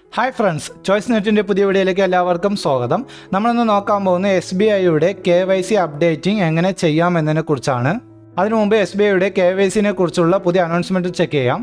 hi friends choice നെറ്റിൻ്റെ പുതിയ വീഡിയോയിലേക്ക് എല്ലാവർക്കും സ്വാഗതം നമ്മളിന്ന് നോക്കാൻ പോകുന്ന എസ് ബി ഐയുടെ കെ വൈ സി അപ്ഡേറ്റിംഗ് എങ്ങനെ ചെയ്യാം എന്നതിനെ കുറിച്ചാണ് അതിനു മുമ്പ് എസ് ബി ഐയുടെ കെ വൈ സിനെ കുറിച്ചുള്ള പുതിയ അനൗൺസ്മെൻറ്റ് ചെക്ക് ചെയ്യാം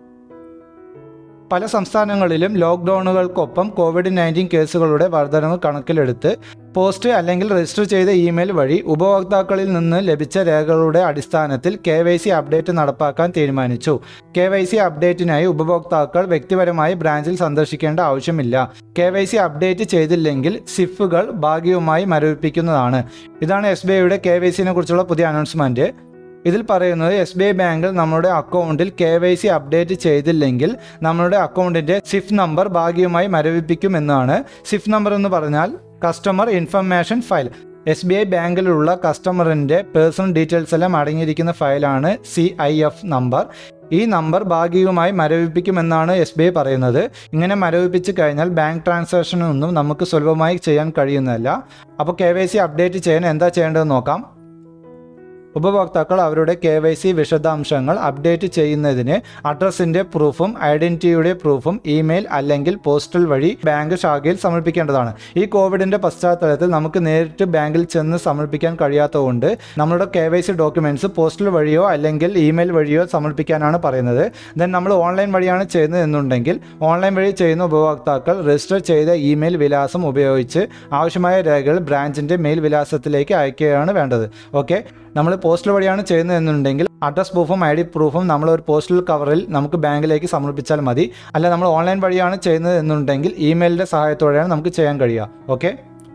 പല സംസ്ഥാനങ്ങളിലും ലോക്ക്ഡൗണുകൾക്കൊപ്പം കോവിഡ് നയൻറ്റീൻ കേസുകളുടെ വർധനവ് കണക്കിലെടുത്ത് പോസ്റ്റ് അല്ലെങ്കിൽ രജിസ്റ്റർ ചെയ്ത ഇമെയിൽ വഴി ഉപഭോക്താക്കളിൽ നിന്ന് ലഭിച്ച രേഖകളുടെ അടിസ്ഥാനത്തിൽ കെ വൈ സി അപ്ഡേറ്റ് നടപ്പാക്കാൻ തീരുമാനിച്ചു കെ വൈ സി അപ്ഡേറ്റിനായി ഉപഭോക്താക്കൾ വ്യക്തിപരമായി ബ്രാഞ്ചിൽ സന്ദർശിക്കേണ്ട ആവശ്യമില്ല കെ വൈ സി അപ്ഡേറ്റ് ചെയ്തില്ലെങ്കിൽ സിഫുകൾ ഭാഗികമായി മരവിപ്പിക്കുന്നതാണ് ഇതാണ് എസ് ബി ഐയുടെ കെ വൈ സിനെ കുറിച്ചുള്ള പുതിയ അനൗൺസ്മെൻറ്റ് ഇതിൽ പറയുന്നത് എസ് ബി ഐ ബാങ്കിൽ നമ്മുടെ അക്കൗണ്ടിൽ കെ വൈ സി അപ്ഡേറ്റ് ചെയ്തില്ലെങ്കിൽ നമ്മളുടെ അക്കൗണ്ടിൻ്റെ സിഫ് നമ്പർ ഭാഗികമായി മരവിപ്പിക്കും എന്നാണ് സിഫ് നമ്പർ എന്ന് പറഞ്ഞാൽ customer information file S B I ബാങ്കിലുള്ള കസ്റ്റമറിൻ്റെ പേഴ്സണൽ ഡീറ്റെയിൽസ് എല്ലാം അടങ്ങിയിരിക്കുന്ന ഫയലാണ് സി ഐ എഫ് നമ്പർ ഈ നമ്പർ ഭാഗികമായി മരവിപ്പിക്കുമെന്നാണ് എസ് ബി ഐ പറയുന്നത് ഇങ്ങനെ മരവിപ്പിച്ച് കഴിഞ്ഞാൽ ബാങ്ക് ട്രാൻസാക്ഷനൊന്നും നമുക്ക് സുലഭമായി ചെയ്യാൻ കഴിയുന്നതല്ല അപ്പോൾ കെ വൈ സി അപ്ഡേറ്റ് ചെയ്യാൻ എന്താ ചെയ്യേണ്ടതെന്ന് നോക്കാം ഉപഭോക്താക്കൾ അവരുടെ കെ വൈ സി വിശദാംശങ്ങൾ അപ്ഡേറ്റ് ചെയ്യുന്നതിന് അഡ്രസ്സിൻ്റെ പ്രൂഫും ഐഡൻറ്റിറ്റിയുടെ പ്രൂഫും ഇമെയിൽ അല്ലെങ്കിൽ പോസ്റ്റൽ വഴി ബാങ്ക് ശാഖയിൽ സമർപ്പിക്കേണ്ടതാണ് ഈ കോവിഡിൻ്റെ പശ്ചാത്തലത്തിൽ നമുക്ക് നേരിട്ട് ബാങ്കിൽ ചെന്ന് സമർപ്പിക്കാൻ കഴിയാത്തതുകൊണ്ട് നമ്മുടെ K Y C documents postal വഴിയോ അല്ലെങ്കിൽ ഇമെയിൽ വഴിയോ സമർപ്പിക്കാനാണ് പറയുന്നത് ദെൻ നമ്മൾ ഓൺലൈൻ വഴിയാണ് ചെയ്യുന്നത് എന്നുണ്ടെങ്കിൽ ഓൺലൈൻ വഴി ചെയ്യുന്ന ഉപഭോക്താക്കൾ രജിസ്റ്റർ ചെയ്ത ഇമെയിൽ വിലാസം ഉപയോഗിച്ച് ആവശ്യമായ രേഖകൾ ബ്രാഞ്ചിൻ്റെ മെയിൽ വിലാസത്തിലേക്ക് അയക്കുകയാണ് വേണ്ടത് ഓക്കെ നമ്മൾ പോസ്റ്റൽ വഴിയാണ് ചെയ്യുന്നത് എന്നുണ്ടെങ്കിൽ അഡ്രസ് പ്രൂഫും ഐ ഡി പ്രൂഫും നമ്മൾ ഒരു പോസ്റ്റൽ കവറിൽ നമുക്ക് ബാങ്കിലേക്ക് സമർപ്പിച്ചാൽ മതി അല്ല നമ്മൾ ഓൺലൈൻ വഴിയാണ് ചെയ്യുന്നത് എന്നുണ്ടെങ്കിൽ ഇമെയിലിൻ്റെ സഹായത്തോടെയാണ് നമുക്ക് ചെയ്യാൻ കഴിയുക okay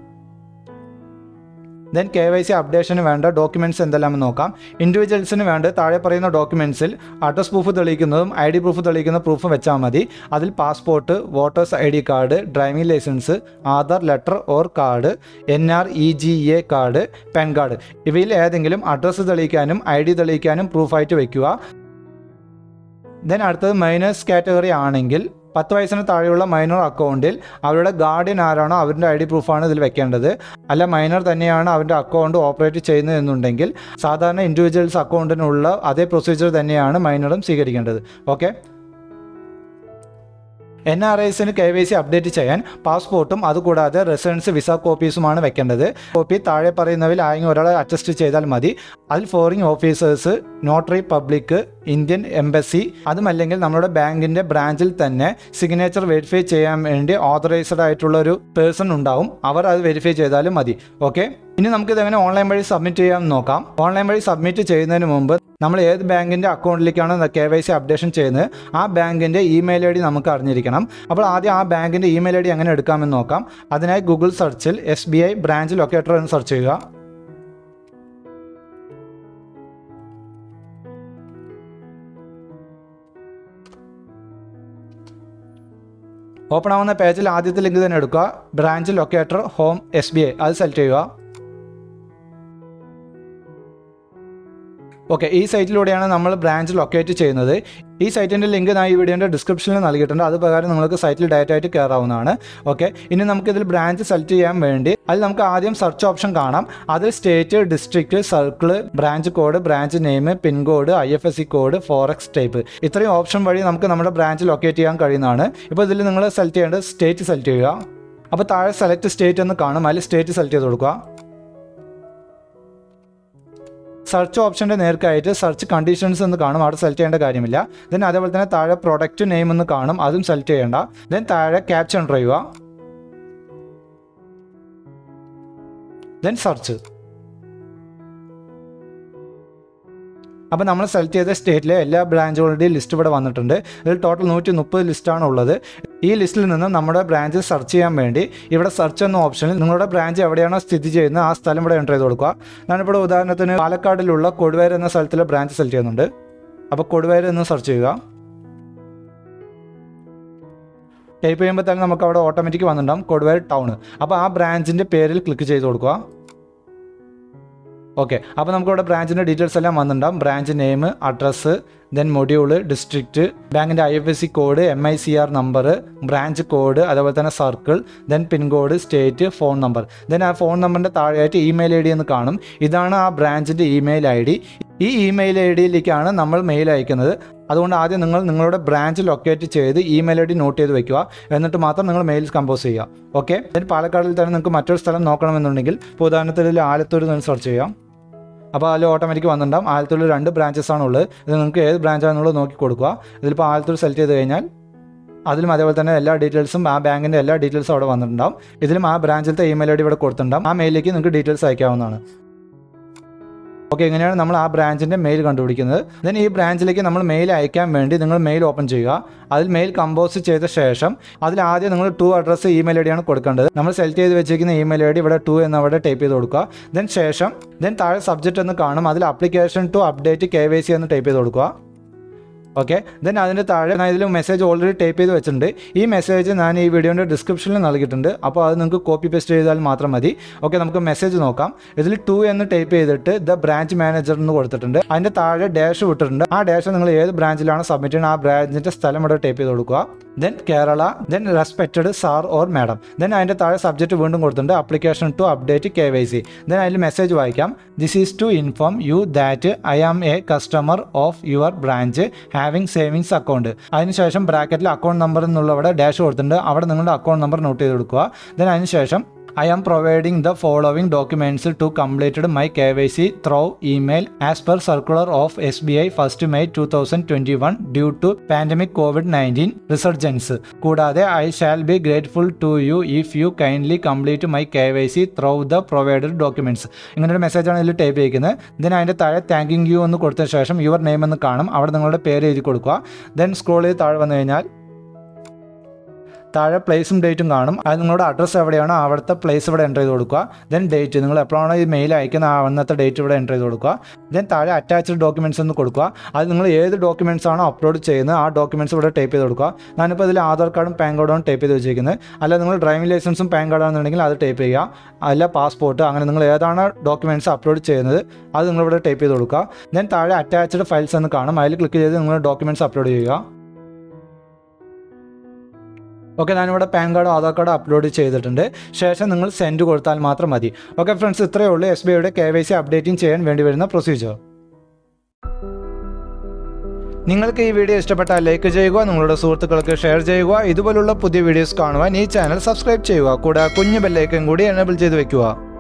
then K Y C അപ്ഡേഷന് വേണ്ട ഡോക്യുമെൻറ്റ്സ് എന്തെല്ലാമെന്ന് നോക്കാം ഇൻഡിവിജ്വൽസിന് വേണ്ട താഴെ പറയുന്ന ഡോക്യുമെൻറ്റ്സിൽ അഡ്രസ് പ്രൂഫ് തെളിയിക്കുന്നതും ഐ ഡി പ്രൂഫ് തെളിയിക്കുന്ന പ്രൂഫും വെച്ചാൽ മതി അതിൽ passport voters I D card driving licence Aadhaar letter or card N R E G A card PAN card ഇവയിൽ ഏതെങ്കിലും അഡ്രസ്സ് തെളിയിക്കാനും ഐ ഡി തെളിയിക്കാനും പ്രൂഫായിട്ട് വയ്ക്കുക ദെൻ അടുത്തത് മൈനേഴ്സ് കാറ്റഗറി ആണെങ്കിൽ പത്ത് വയസ്സിന് താഴെയുള്ള മൈനർ അക്കൗണ്ടിൽ അവരുടെ ഗാർഡിയൻ ആരാണോ അവരുടെ ഐ ഡി പ്രൂഫാണ് ഇതിൽ വെക്കേണ്ടത് അല്ല മൈനർ തന്നെയാണ് അവരുടെ അക്കൗണ്ട് ഓപ്പറേറ്റ് ചെയ്യുന്നത് എന്നുണ്ടെങ്കിൽ സാധാരണ ഇൻഡിവിജ്വൽസ് അക്കൗണ്ടിനുള്ള അതേ പ്രൊസീജിയർ തന്നെയാണ് മൈനറും സ്വീകരിക്കേണ്ടത് ഓക്കെ എൻ ആർ ഐസിന് കെ വൈ സി അപ്ഡേറ്റ് ചെയ്യാൻ പാസ്പോർട്ടും അതുകൂടാതെ റെസിഡൻസ് വിസ കോപ്പീസുമാണ് വെക്കേണ്ടത് കോപ്പി താഴെ പറയുന്നവയിൽ ആരെങ്കിലും ഒരാളെ അറ്റസ്റ്റ് ചെയ്താൽ മതി അതിൽ foreign officers notary public Indian embassy അതുമല്ലെങ്കിൽ നമ്മുടെ ബാങ്കിൻ്റെ ബ്രാഞ്ചിൽ തന്നെ സിഗ്നേച്ചർ വെരിഫൈ ചെയ്യാൻ വേണ്ടി ഓതറൈസ്ഡ് ആയിട്ടുള്ള ഒരു പേഴ്സൺ ഉണ്ടാവും അവർ അത് വെരിഫൈ ചെയ്താലും മതി ഓക്കെ ഇനി നമുക്കിത് എങ്ങനെ ഓൺലൈൻ വഴി സബ്മിറ്റ് ചെയ്യാമെന്ന് നോക്കാം ഓൺലൈൻ വഴി സബ്മിറ്റ് ചെയ്യുന്നതിന് മുമ്പ് നമ്മൾ ഏത് ബാങ്കിൻ്റെ അക്കൗണ്ടിലേക്കാണ് കെ വൈ സി അപ്ഡേഷൻ ചെയ്യുന്നത് ആ ബാങ്കിൻ്റെ ഇമെയിൽ ഐ ഡി നമുക്ക് അറിഞ്ഞിരിക്കണം അപ്പോൾ ആദ്യം ആ ബാങ്കിൻ്റെ ഇമെയിൽ ഐ ഡി എങ്ങനെ എടുക്കാമെന്ന് നോക്കാം അതിനായി ഗൂഗിൾ സെർച്ചിൽ S B I branch locator എന്ന് സെർച്ച് ചെയ്യുക ഓപ്പൺ ആവുന്ന പേജിൽ ആദ്യത്തെ ലിങ്ക് തന്നെ എടുക്കുക branch locator home S B I അത് സെലക്ട് ചെയ്യുക ഓക്കെ ഈ സൈറ്റിലൂടെയാണ് നമ്മൾ ബ്രാഞ്ച് ലൊക്കേറ്റ് ചെയ്യുന്നത് ഈ സൈറ്റിൻ്റെ ലിങ്ക് ഞാൻ ഈ വീഡിയോൻ്റെ ഡിസ്ക്രിപ്ഷനിൽ നൽകിയിട്ടുണ്ട് അത് പ്രകാരം നിങ്ങൾക്ക് സൈറ്റിൽ ഡയറക്റ്റ് ആയിട്ട് കയറാവുന്നതാണ് ഓക്കെ ഇനി നമുക്കിതിൽ ബ്രാഞ്ച് സെലക്ട് ചെയ്യാൻ വേണ്ടി അതിൽ നമുക്ക് ആദ്യം സെർച്ച് ഓപ്ഷൻ കാണാം അതിൽ state district circle branch code branch name pincode I F S C code forex type ഇത്രയും ഓപ്ഷൻ വഴി നമുക്ക് നമ്മുടെ ബ്രാഞ്ച് ലൊക്കേറ്റ് ചെയ്യാൻ കഴിയുന്നതാണ് ഇപ്പോൾ ഇതിൽ നിങ്ങൾ സെലക്ട് ചെയ്യേണ്ടത് സ്റ്റേറ്റ് സെലക്ട് ചെയ്യുക അപ്പോൾ താഴെ സെലക്ട് സ്റ്റേറ്റ് എന്ന് കാണും അതിൽ സ്റ്റേറ്റ് സെലക്ട് ചെയ്ത് കൊടുക്കുക സെർച്ച് ഓപ്ഷൻ്റെ നേർക്കായിട്ട് സെർച്ച് കണ്ടീഷൻസ് എന്ന് കാണും അവിടെ സെലക്ട് ചെയ്യേണ്ട കാര്യമില്ല ദെൻ അതേപോലെ തന്നെ താഴെ പ്രൊഡക്റ്റ് നെയിം എന്ന് കാണും അതും സെലക്ട് ചെയ്യേണ്ട ദെൻ താഴെ ക്യാപ്ഷൻ എൻ്റർ ചെയ്യുക ദെൻ സെർച്ച് അപ്പോൾ നമ്മൾ സെലക്ട് ചെയ്ത സ്റ്റേറ്റിലെ എല്ലാ ബ്രാഞ്ചുകളുടെയും ലിസ്റ്റ് ഇവിടെ വന്നിട്ടുണ്ട് ഇതിൽ ടോട്ടൽ നൂറ്റി മുപ്പത് ലിസ്റ്റാണ് ഉള്ളത് ഈ ലിസ്റ്റിൽ നിന്ന് നമ്മുടെ ബ്രാഞ്ച് സെർച്ച് ചെയ്യാൻ വേണ്ടി ഇവിടെ സെർച്ച് എന്ന ഓപ്ഷനിൽ നിങ്ങളുടെ ബ്രാഞ്ച് എവിടെയാണോ സ്ഥിതി ചെയ്യുന്നത് ആ സ്ഥലം ഇവിടെ എൻ്റർ ചെയ്ത് കൊടുക്കുക ഞാനിവിടെ ഉദാഹരണത്തിന് പാലക്കാടിലുള്ള കൊടുവേര് എന്ന സ്ഥലത്തിലെ ബ്രാഞ്ച് സെലക്ട് ചെയ്യുന്നുണ്ട് അപ്പോൾ കൊടുവേര് എന്ന് സെർച്ച് ചെയ്യുക ടൈപ്പ് ചെയ്യുമ്പോൾ തന്നെ നമുക്ക് അവിടെ ഓട്ടോമാറ്റിക് വന്നിട്ടുണ്ടാകും കൊടുവേര് ടൗൺ അപ്പോൾ ആ ബ്രാഞ്ചിൻ്റെ പേരിൽ ക്ലിക്ക് ചെയ്ത് കൊടുക്കുക ഓക്കെ അപ്പോൾ നമുക്കിവിടെ ബ്രാഞ്ചിൻ്റെ ഡീറ്റെയിൽസ് എല്ലാം വന്നിട്ടുണ്ടാകും branch name address then module district ബാങ്കിൻ്റെ I F S C code M I C R number branch code അതേപോലെ തന്നെ circle then pincode state phone number then ആ ഫോൺ നമ്പറിൻ്റെ താഴെയായിട്ട് ഇമെയിൽ ഐ ഡി എന്ന് കാണും ഇതാണ് ആ ബ്രാഞ്ചിൻ്റെ ഇമെയിൽ ഐ ഡി ഈ ഇമെയിൽ ഐ ഡിയിലേക്കാണ് നമ്മൾ മെയിൽ അയക്കുന്നത് അതുകൊണ്ട് ആദ്യം നിങ്ങൾ നിങ്ങളുടെ ബ്രാഞ്ച് ലൊക്കേറ്റ് ചെയ്ത് ഇമെയിൽ ഐ ഡി നോട്ട് ചെയ്ത് വെക്കുക എന്നിട്ട് മാത്രം നിങ്ങൾ മെയിൽ കമ്പോസ് ചെയ്യുക ഓക്കെ then പാലക്കാടിൽ തന്നെ നിങ്ങൾക്ക് മറ്റൊരു സ്ഥലം നോക്കണമെന്നുണ്ടെങ്കിൽ ഇപ്പോൾ ഉദാഹരണത്തിന് ഇതിൽ ആലത്തൂർ നിന്ന് സെർച്ച് ചെയ്യാം അപ്പോൾ അതിൽ ഓട്ടോമാറ്റിക് വന്നിട്ടുണ്ടാവും ആലത്തൂരിൽ രണ്ട് ബ്രാഞ്ചസ് ആണുള്ളത് ഇത് നിങ്ങൾക്ക് ഏത് ബ്രാഞ്ചാണെന്നുള്ളത് നോക്കി കൊടുക്കുക ഇതിലിപ്പോൾ ആലത്തൂർ സെലക്ട് ചെയ്ത് കഴിഞ്ഞാൽ അതിലും അതേപോലെ തന്നെ എല്ലാ ഡീറ്റെയിൽസും ആ ബാങ്കിൻ്റെ എല്ലാ ഡീറ്റെയിൽസും അവിടെ വന്നിട്ടുണ്ടാവും ഇതിലും ആ ബ്രാഞ്ചിലത്തെ ഇമെയിൽ ഐ ഡി ഇവിടെ കൊടുത്തിട്ടുണ്ടാവും ആ മെയിലിലേക്ക് നിങ്ങൾക്ക് ഡീറ്റെയിൽസ് അയക്കാവുന്നതാണ് ഓക്കെ ഇങ്ങനെയാണ് നമ്മൾ ആ ബ്രാഞ്ചിൻ്റെ മെയിൽ കണ്ടുപിടിക്കുന്നത് ദെൻ ഈ ബ്രാഞ്ചിലേക്ക് നമ്മൾ മെയിൽ അയക്കാൻ വേണ്ടി നിങ്ങൾ മെയിൽ ഓപ്പൺ ചെയ്യുക അതിൽ മെയിൽ കമ്പോസ് ചെയ്ത ശേഷം അതിൽ ആദ്യം നിങ്ങൾ ടു അഡ്രസ്സ് ഇമെയിൽ ഐ ഡിയാണ് കൊടുക്കേണ്ടത് നമ്മൾ സെലക്ട് ചെയ്ത് വെച്ചിരിക്കുന്ന ഇമെയിൽ ഐ ഡി ഇവിടെ ടു എന്ന് അവിടെ ടൈപ്പ് ചെയ്ത് കൊടുക്കുക ദെൻ ശേഷം ദെൻ താഴെ സബ്ജക്റ്റ് എന്ന് കാണും അതിൽ application to update K Y C എന്ന് ടൈപ്പ് ചെയ്ത് കൊടുക്കുക ഓക്കെ ദെൻ അതിൻ്റെ താഴെ ഞാൻ ഇതിൽ മെസ്സേജ് ഓൾറെഡി ടൈപ്പ് ചെയ്ത് വെച്ചിട്ടുണ്ട് ഈ മെസ്സേജ് ഞാൻ ഈ വീഡിയോൻ്റെ ഡിസ്ക്രിപ്ഷനിൽ നൽകിയിട്ടുണ്ട് അപ്പോൾ അത് നിങ്ങൾക്ക് കോപ്പി പേസ്റ്റ് ചെയ്താൽ മാത്രം മതി ഓക്കെ നമുക്ക് മെസ്സേജ് നോക്കാം ഇതിൽ ടു എന്ന് ടൈപ്പ് ചെയ്തിട്ട് ദ ബ്രാഞ്ച് മാനേജർ എന്ന് കൊടുത്തിട്ടുണ്ട് അതിൻ്റെ താഴെ ഡാഷ് വിട്ടിട്ടുണ്ട് ആ ഡാഷ് നിങ്ങൾ ഏത് ബ്രാഞ്ചിലാണ് സബ്മിറ്റ് ചെയ്യുന്നത് ആ ബ്രാഞ്ചിൻ്റെ സ്ഥലം ഇവിടെ ടൈപ്പ് ചെയ്ത് കൊടുക്കുക then Kerala then respected sir or madam then അതിൻ്റെ താഴെ സബ്ജക്റ്റ് വീണ്ടും കൊടുത്തിട്ടുണ്ട് application to update K Y C then അതിൽ മെസ്സേജ് വായിക്കാം this is to inform you that I am a customer of your branch having savings account അതിനുശേഷം ബ്രാക്കറ്റിൽ account number എന്നുള്ളവിടെ dash കൊടുത്തിട്ടുണ്ട് അവിടെ നിങ്ങളുടെ അക്കൗണ്ട് നമ്പർ നോട്ട് ചെയ്ത് കൊടുക്കുക ദെൻ അതിനുശേഷം I am providing the following documents to completed my K Y C through email as per circular of S B I first May two thousand twenty one due to pandemic covid nineteen resurgence കൂടാതെ I shall be grateful to you if you kindly complete my K Y C through the provided documents ഇങ്ങനൊരു മെസ്സേജാണ് ഇതിൽ type ചെയ്യുന്നത് then അതിൻ്റെ താഴെ thanking U എന്ന് കൊടുത്ത ശേഷം യുവർ നെയിം എന്ന് കാണും അവിടെ നിങ്ങളുടെ പേര് എഴുതി കൊടുക്കുക ദെൻ സ്ക്രോൾ ചെയ്ത് താഴെ വന്നു കഴിഞ്ഞാൽ താഴെ പ്ലേസും ഡേറ്റും കാണും അത് നിങ്ങളുടെ അഡ്രസ്സ് എവിടെയാണോ അവിടുത്തെ പ്ലേസ് ഇവിടെ എൻ്റർ ചെയ്ത് കൊടുക്കുക ദെൻ ഡേറ്റ് നിങ്ങൾ എപ്പോഴാണോ ഈ മെയിൽ അയക്കുന്ന ആ അന്നത്തെ ഡേറ്റ് ഇവിടെ എൻ്റർ ചെയ്ത് കൊടുക്കുക ദെൻ താഴെ അറ്റാച്ച്ഡ് ഡോക്യുമെൻറ്റ്സ് എന്ന് കൊടുക്കുക അത് നിങ്ങൾ ഏത് ഡോക്യുമെൻറ്റ്സ് ആണോ അപ്ലോഡ് ചെയ്യുന്നത് ആ ഡോക്യുമെൻറ്റ്സ് ഇവിടെ ടൈപ്പ് ചെയ്ത് കൊടുക്കുക ഞാനിപ്പോൾ ഇതിൽ ആധാർ കാർഡും പാൻ കാർഡും ടൈപ്പ് ചെയ്ത് വെച്ചിരിക്കുന്നത് അല്ല നിങ്ങൾ ഡ്രൈവിംഗ് ലൈസൻസും പാൻ കാർഡാണെന്നുണ്ടെങ്കിൽ അത് ടൈപ്പ് ചെയ്യുക അല്ല പാസ്പോർട്ട് അങ്ങനെ നിങ്ങൾ ഏതാണ് ഡോക്യുമെൻറ്റ്സ് അപ്ലോഡ് ചെയ്യുന്നത് അത് നിങ്ങളിവിടെ ടൈപ്പ് ചെയ്ത് കൊടുക്കുക ദെൻ താഴെ അറ്റാച്ച്ഡ് ഫയൽസ് എന്ന് കാണും അതിൽ ക്ലിക്ക് ചെയ്ത് നിങ്ങൾ ഡോക്യുമെൻറ്റ്സ് അപ്ലോഡ് ചെയ്യുക ഓക്കെ ഞാനിവിടെ PAN card Aadhaar card upload ചെയ്തിട്ടുണ്ട് ശേഷം നിങ്ങൾ സെൻഡ് കൊടുത്താൽ മാത്രം മതി ഓക്കെ ഫ്രണ്ട്സ് ഇത്രയേ ഉള്ളൂ എസ് ബി ഐയുടെ കെ വൈ സി അപ്ഡേറ്റിംഗ് ചെയ്യാൻ വേണ്ടി വരുന്ന പ്രൊസീജിയർ നിങ്ങൾക്ക് ഈ വീഡിയോ ഇഷ്ടപ്പെട്ടാൽ ലൈക്ക് ചെയ്യുക നിങ്ങളുടെ സുഹൃത്തുക്കൾക്ക് ഷെയർ ചെയ്യുക ഇതുപോലുള്ള പുതിയ വീഡിയോസ് കാണുവാൻ ഈ ചാനൽ സബ്സ്ക്രൈബ് ചെയ്യുക കൂടെ കുഞ്ഞു ബെല്ലൈക്കൻ കൂടി എനേബിൾ ചെയ്ത് വെക്കുക